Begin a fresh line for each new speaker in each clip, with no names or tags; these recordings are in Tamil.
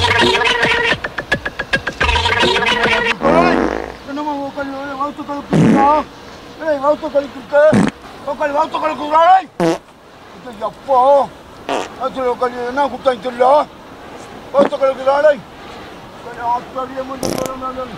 என்னம்மா உட்காந்து வவுத்து கலக்குறா ஏய் வவுத்து கலக்குறா உட்காந்து வவுத்து கலக்குறா இது எப்போ அது உட்காந்து என்ன கொடுத்தாங்க தெரியல வவுத்து கலக்குறாளே ஆஸ்திரேலியா முடிஞ்சு போகிறேன்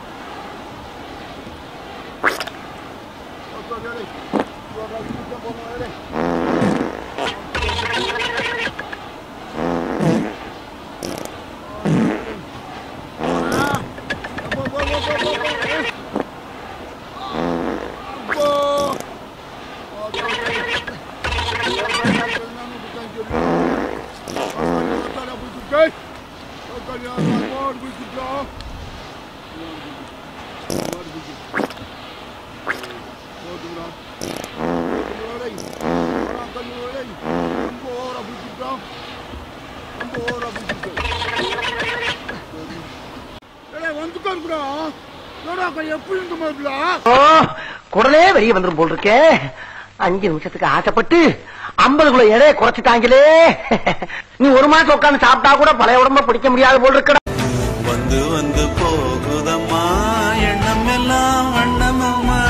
எப்படி இருக்க மாதிரில
ஓ குடலே வெளியே வந்துரும் போல் இருக்கே அஞ்சு நிமிஷத்துக்கு ஆசைப்பட்டு ஐம்பது கிலோ எடையை குறைச்சிட்டாங்களே நீ ஒரு மாசம் உட்காந்து சாப்பிட்டா கூட பழைய உடம்ப பிடிக்க முடியாது போல் இருக்கடா
வந்து வந்து போகுதம்மா எண்ணம் எல்லாம் வண்ணமம்மா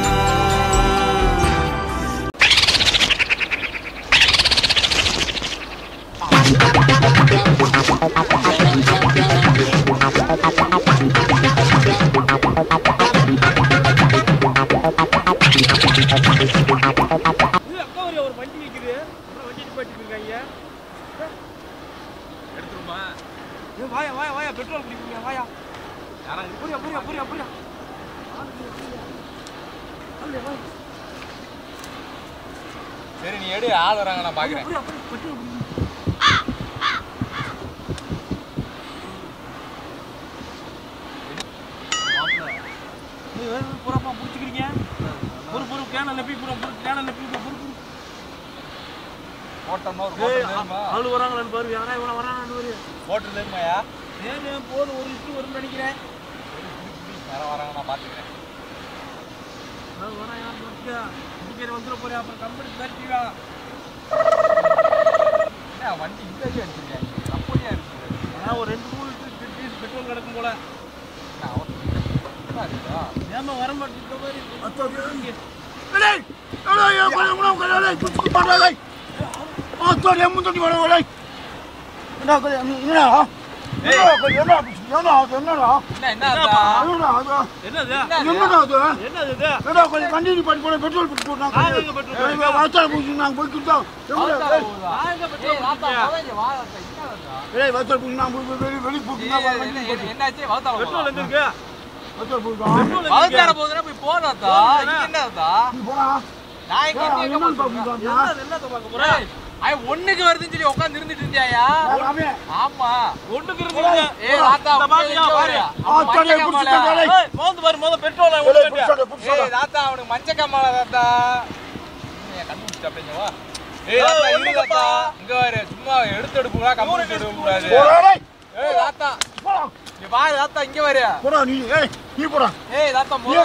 அக்கா ஒரு ஒரு வண்டி நிக்குது அப்புறம் வண்டி நிப்பாட்டி இருக்காங்க எடுத்துருமா வாயா வாயா வாயா பெட்ரோல் குடிப்பீங்க வாயா புரியா புரியா புரியா புரியா
சரி நீ எடு ஆள் வராங்க நான் பாக்குறேன்
புரியா புரியா பெட்ரோல் குடிப்பீங்க நீ வேற பூராப்பா புடிச்சுக்கிறீங்க பொறு பொறு கேன நப்பி பூரா பொறு கேன நப்பி பூரா பொறு பொறு
ஓட்டம்னா ஒரு
ஏய்,
ஹோட்டல் தெரியுமா
ஆளு வராங்களான்னு பாரு யாரா இவன வரானான்னு பாரு
ஹோட்டல் தெரியுமாயா
ஏன் போதும் ஒரு லிட்டர் வரும்னு நினைக்கிறேன்
யாரும் வராங்க நான் பாத்துக்கிறேன்
நான் வரேன் யார் பார்த்துக்க இங்கே வந்துட போறேன் அப்புறம் கம்பெனி தட்டிடா
என்ன வண்டி இந்த அடி அடிச்சிருக்கேன் அப்படியா இருக்கு
ஆனால் ஒரு ரெண்டு மூணு லிட்டர் டீசல் பெட்ரோல் கிடக்கும் போல
என்ன அவன் என்ன இருக்குதா
ஏமா வர மாட்டேங்கிற மாதிரி
என்ன என்ன ஆகுதா?
என்னது என்னது இது
அவுத்தா போகுதா?
நான் எங்க பெட்ரோல்
ஏய், வாத்தா,
குடிச்சேன்?
முதல்ல வா, வாத்தா, என்ன ஆகுதா? ஏய், என்ன, என்ன, என்னாச்சு? வாத்தால
பெட்ரோல்
போகுதா?
எங்க இருக்கு பெட்ரோல் எங்க
வாத்தால
இருக்கு?
போகுதுன்னா போய் போதாத்தா?
போகுதுண்ணா.
இங்க என்ன ஆகுதா? நான் எங்க இருந்து எங்க போக சொல்றேன்?
என்னது என்னத்த பார்க்க போறேன்
ஏய், அவன் ஒண்ணுக்கு வருதுன்னு சொல்லி உட்கார்ந்து இருந்துட்டு இருந்தியாயா ஆமா
ஒண்ணுக்கு இருக்குங்க
ஏய் தாத்தா
இந்த
உள்ள
பாத்தியா
இங்க
பாரு
வரு. அவன் மஞ்ச கம்மால.
ஏய் மோந்து பாரு மோத பெட்ரோல் ஒண்ணு
ஏய் தாத்தா அவனுக்கு மஞ்ச கம்மால தாத்தா நீ கண்டுபிடிச்சிட்ட அப்படிங்க வா ஏய் தாத்தா
ஏய்,
இரு
ஒண்ணுங்கப்பா.
தாத்தா இங்க வரு சும்மா எடுத்து எடுப்புடா கம்ப்யூட்டர் எடுக்க கூடாது ஏய் தாத்தா நீ பாரு தாத்தா இங்க வரு ஏய் தாத்தா மோ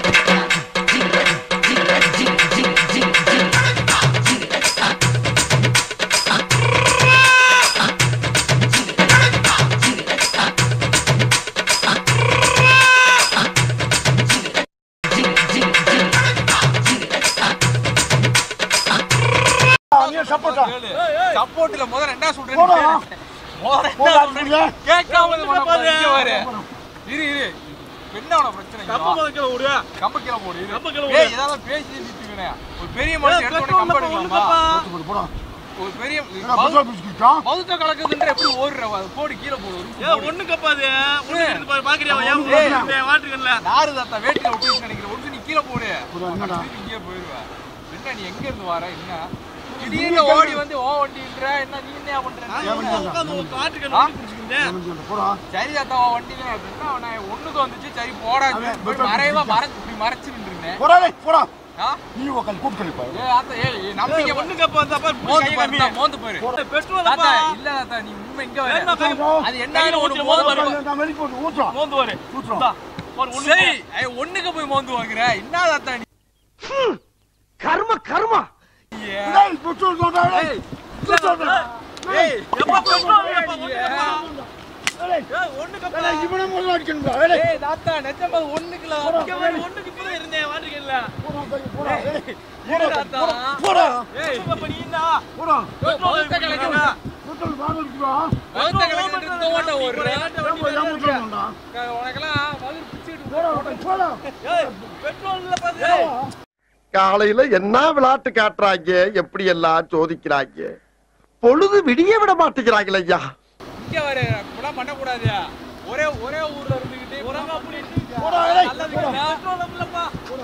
சப்போர்ட்ல முதல்ல என்ன சொல்றேன்னு
போடா.
கேளு. முதல்ல என்ன
போடா,
சொல்றேன்னு
சொல்லுங்க.
கேட்காம இது பண்ண
பாரு.
இங்க வரு இரு இரு என்ன உனக்கு பிரச்சனை இங்க
கப்ப
வா.
முதல்ல விடு
கம்ப கீழ போடு இரு.
கம்ப கீழ
ஏய்
போடு.
ஏதாவது பேசி நிறுத்திக்கணே ஒரு பெரிய மனுஷன் எடுத்த உடனே கம்ப எடுக்கலாமா ஒரு பெரிய பௌத்த கலக்குதுன்ற எப்படி ஓடுற அது போடு கீழே போடு ஒரு நிமிஷம்
ஏய்
போடு.
ஒண்ணு கப்பாது ஒண்ணு இருந்து பாரு பாக்குறியா ஏன்
ஏய்.
ஏய் வாட்டுக்கல
நாரு தாத்தா வேட்டில ஒட்டி நினைக்கிறேன் ஒரு நிமிஷம் நீ கீழே போடு திருப்பி இங்கேயே போயிருவ என்ன நீ எங்க இருந்து வர என்ன திடீர்னு ஓடி வந்து ஓ வண்டின்ற என்ன நீ என்ன பண்ற
உட்காந்து ஒரு காட்டுக்கு
ஆ?
பிடிச்சிக்கிட்டேன்
சரி தாத்தா உன் வண்டியில என்ன அவன ஒண்ணுக்கு வந்துச்சு சரி போடா போய் மறைவா மறைச்சு இப்படி மறைச்சு நின்றுனேன் ஆ? ஏய் தாத்தா ஏய் நம்பிக்கை
ஒண்ணு கப்பா வந்தா பாரு
மோந்து
கை
பாரு
கம்மி
தாத்தா, மோந்து பாரு
பெட்ரோல்
தாத்தா
தாத்தா
இல்ல தாத்தா நீ உண்மை இங்க
என்ன
வர
கை
அது என்ன ஒண்ணு மோந்து பாரு
மோந்து பாரு இந்தா, பாரு ஒண்ணு
சரி ஐய், ஒண்ணுக்கு போய் மோந்து வாங்குற என்ன தாத்தா நீ
கர்ம கர்மா
ஏய்,
ஏய் எப்ப பெட்ரோல் எப்ப ஒண்ணு கப்பா ஏய், ஒண்ணுக்கு அப்பா.
ஏய், இவனை முதல்ல அடிக்கணும்டா. ஏய்,
ஏய் தாத்தா நிஜமா ஒண்ணுக்குல
இங்க பாரு, ஒண்ணுக்கு இப்பதான் இருந்தேன், வாண்டிருக்கேன்ல.
போடா, போய், போடா. ஏய்,
இரு தாத்தா
போடா.
ஏய்
அப்ப நீ என்ன?
போடா.
பௌத்த கலைக்கு
கூட்டல் வாங்க இருக்குடா.
பௌத்த கலைக்கு இந்த ஓட்ட ஓடுற
ஏன் போய் ஏமாத்துறாங்கடா?
உனக்கெல்லாம் மதுரை பிச்சுட்டு
போடா, போடா, போடா.
ஏய், பெட்ரோல் இல்ல பாத்து.
காலையில என்ன விளையாட்டு காட்டுறாங்க எப்படி எல்லாம் சோதிக்கிறாங்க பொழுது விடிய விட மாட்டேங்கிறாங்களே ஐயா
இங்க வர இப்பெல்லாம் பண்ணக்கூடாது ஒரே ஒரே ஊர்ல இருந்துகிட்டு
உரமா புடிச்சு.
போடா, ஏய்,
நல்லது
போடா.
பெட்ரோல் இல்லப்பா.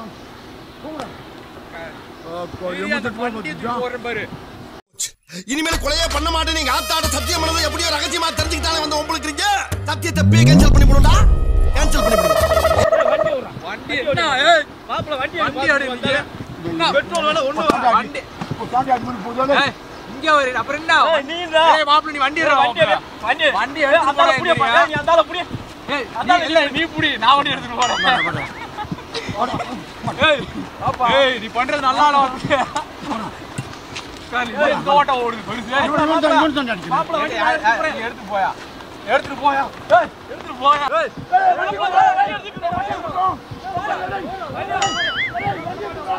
அப்பா,
அந்த
எண்பத்தெட்டு ரூபா
வண்டி
போச்சுடா.
தூக்கி போடுறேன் பாரு
இனிமேல் கொலையே பண்ண மாட்டேன் நீங்க ஆத்தாட சத்தியம் பண்ணது எப்படியோ ரகசியமா தெரிஞ்சுக்கிட்டாலே வந்து உங்களுக்கு சத்தியத்தை பே கேன்சல் பண்ணி போடுடா கேன்சல் பண்ணி போடு
ஏய், வண்டி விடுறா.
வண்டி என்ன ஏய்
மாப்பிள, வண்டி எடு,
வண்டி எடு
பாத்து
நீங்க.
வந்தாரு.
என்ன?
பெட்ரோல் வேலை ஒண்ணு
தாண்டி அடி.
வண்டி
இப்போ தாண்டி அடி பண்ணி போகுது.
ஏய் இங்க வர அப்புறம் என்ன
ஏய், நீடா.
ஏய் மாப்பிள நீ வண்டி எடுடா
வண்டி எடு, வண்டி எடு.
வண்டி
ஏய்,
எடுத்து
அந்தால
போடா,
புடியப்பா.
நீ.
ஏய், நீ அந்தால புடி.
ஏய் நீ இல்ல நீ புடி நான் வண்டி எடுத்துட்டு போறேன் ஏய் ஏய் நீ பண்றது நல்லா இல்ல வந்து காலி இந்த ஓட்ட ஓடுது பெருசு ஏய்,
இவனை இவன் தான், இவன் தான் அடிக்கணும்.
மாப்பிள, வண்டி
ஏய்,
எடுத்து
ஏய்,
போறேன்.
நீ எடுத்துட்டு போயா எடுத்துட்டு போயா
ஏய், எடுத்துட்டு போயா. ஏய், வண்டி போடா, வண்டி எடுத்துட்டு போ, வண்டி எடுத்துட்டு போ. வண்டி எடுத்துட்டு போ.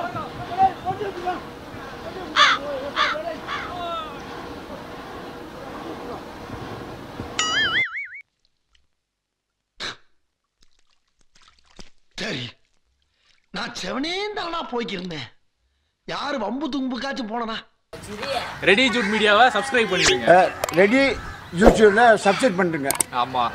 சரி நான் செவனேந்தானா போய்க்கிருந்தேன் யாரு வம்பு தும்புக்காச்சும் போனனா
ரெடி ஜூட் மீடியாவை சப்ஸ்கிரைப் பண்ணிடுங்க
ரெடி யூடியூப்ல சப்ஸ்கிரைப் பண்ணுங்க
ஆமா